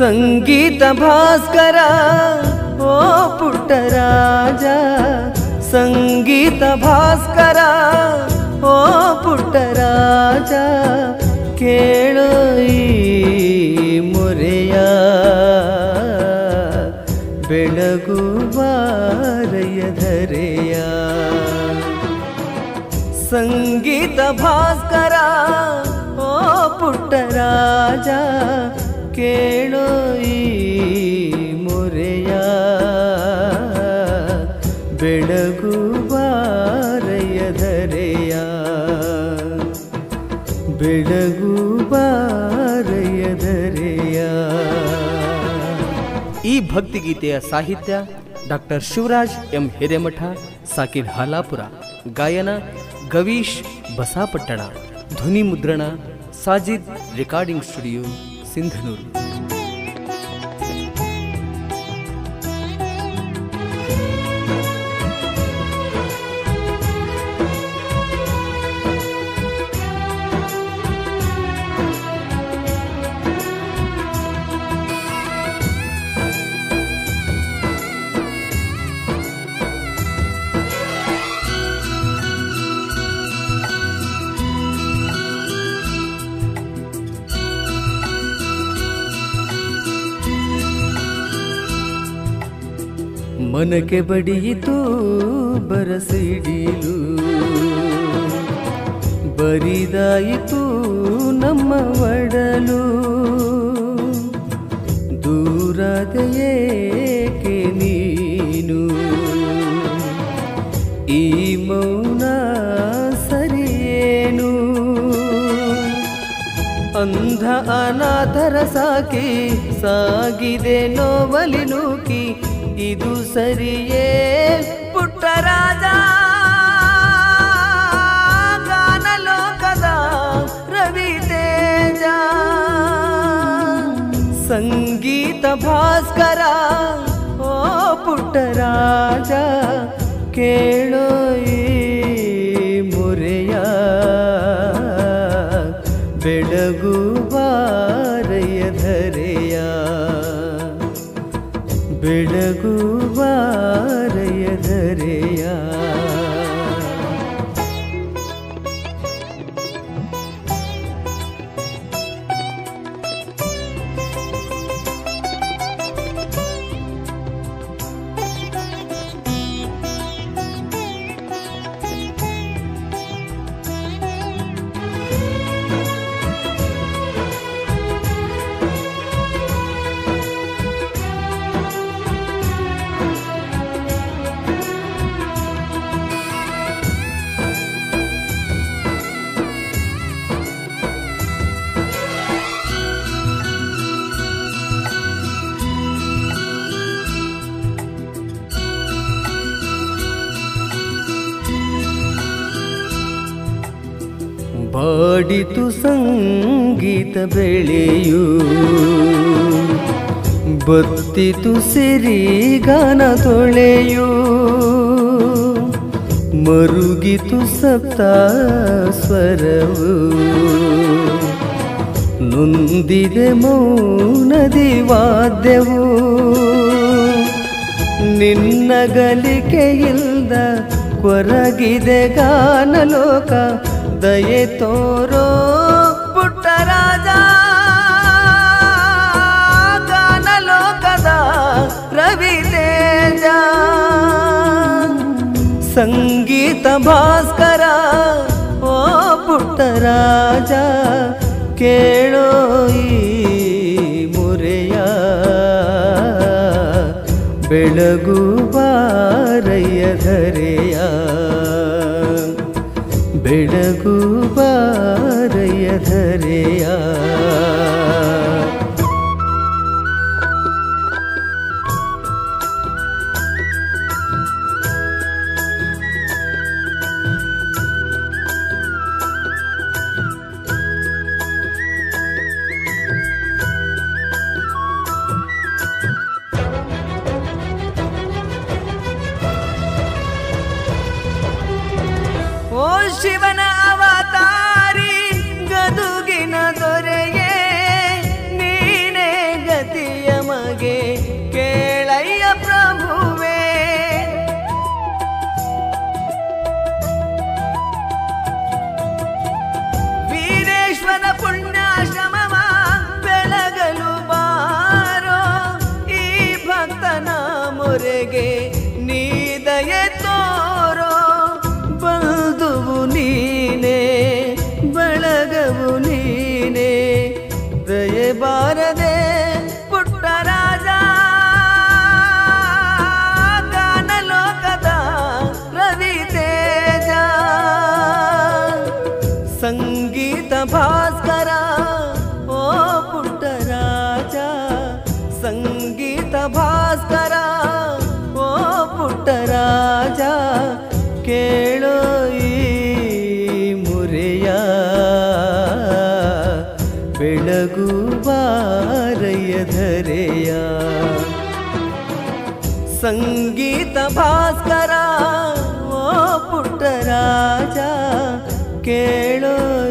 ಸಂಗೀತ ಭಾಸ್ಕರ ಓ ಪುಟ್ಟರಾಜ ಸಂಗೀತ ಭಾಸ್ಕರ ಓ ಪುಟ್ಟರಾಜ ಕೇಳೋ ಈ ಮೊರೆಯ ಬೆಳಗು ಬಾರಯ ಧರೆಯ ಸಂಗೀತ ಭಾಸ್ಕರ ಓ ಪುಟ್ಟರಾಜ ಕೇಳೋ ಈ ಮೊರೆಯ ಬೆಳಗು ಬಾರಯ ಧರೆಯ ಬೆಳಗು ಬಾರಯ ಧರೆಯ ಈ ಭಕ್ತಿಗೀತೆಯ ಸಾಹಿತ್ಯ ಡಾಕ್ಟರ್ ಶಿವರಾಜ್ ಎಂ ಹಿರೇಮಠ ಸಾಕಿರ್ ಹಾಲಾಪುರ ಗಾಯನ ಗವೀಶ್ ಬಸಾಪಟ್ಟಣ ಧ್ವನಿ ಮುದ್ರಣ ಸಾಜಿದ್ ರೆಕಾರ್ಡಿಂಗ್ ಸ್ಟುಡಿಯೋ ಸಿಂಧನೂರು ಮನಕ್ಕೆ ಬಡಿಯಿತು ಬರಸಿಡಿಲು ಬರಿದಾಯಿತು ನಮ್ಮ ಒಡಲು ದೂರದೆಯೇಕೆ ನೀನು ಈ ಮೌನ ಸರಿಯೇನು ಅಂಧ ಅನಾಥರ ಸಾಕಿ ಸಾಗಿದೆ ನೋವಲಿ ನೂಕಿ ಇದು ಸರಿಯೇ ಪುಟ್ಟರಾಜ ಗಾನಲೋಕದ ರವಿ ತೇಜ ಸಂಗೀತ ಭಾಸ್ಕರ ಓ ಪುಟ್ಟರಾಜ ಕೇಳೋ ಈ ಮೊರೆಯ ಬೆಳಗು ಬಾರಯ ಧರೆಯ ಬೆಳಗು ಬಾರಯ ಧರೆಯ ಬಾಡಿತು ಸಂಗೀತ ಬೆಳೆಯು ಬತ್ತಿತು ಸಿರಿ ಗಾನ ತೊಳೆಯು ಮರುಗಿತು ಸಪ್ತ ಸ್ವರವು ನೊಂದಿದೆ ಮೌನದಿ ವಾದ್ಯವು ನಿನ್ನ ಗಲಿಕೆಯಿಲ್ದ ಕೊರಗಿದೆ ಗಾನಲೋಕ ದಯೆ ತೋರೋ ಪುಟ್ಟರಾಜ ಗಾನಲೋಕದ ರವಿ ತೇಜ ಸಂಗೀತ ಭಾಸ್ಕರ ಓ ಪುಟ್ಟರಾಜ ಕೇಳೋ ಈ ಮುರೆಯ ಬೆಳಗು ಬಾರಯ್ಯ ಧರೆಯ ಬೆಳಗು ಬಾರಯ್ಯ ಧರೆಯ ಓ ಶಿವನ ಅವತಾರಿ ಕೇಳೋ ಈ ಮುರೆಯ ಬೆಳಗು ಬಾರಯ್ಯ ಧರೆಯ ಸಂಗೀತ ಭಾಸ್ಕರ ಓ ಪುಟ್ಟರಾಜ ಕೇಳೋ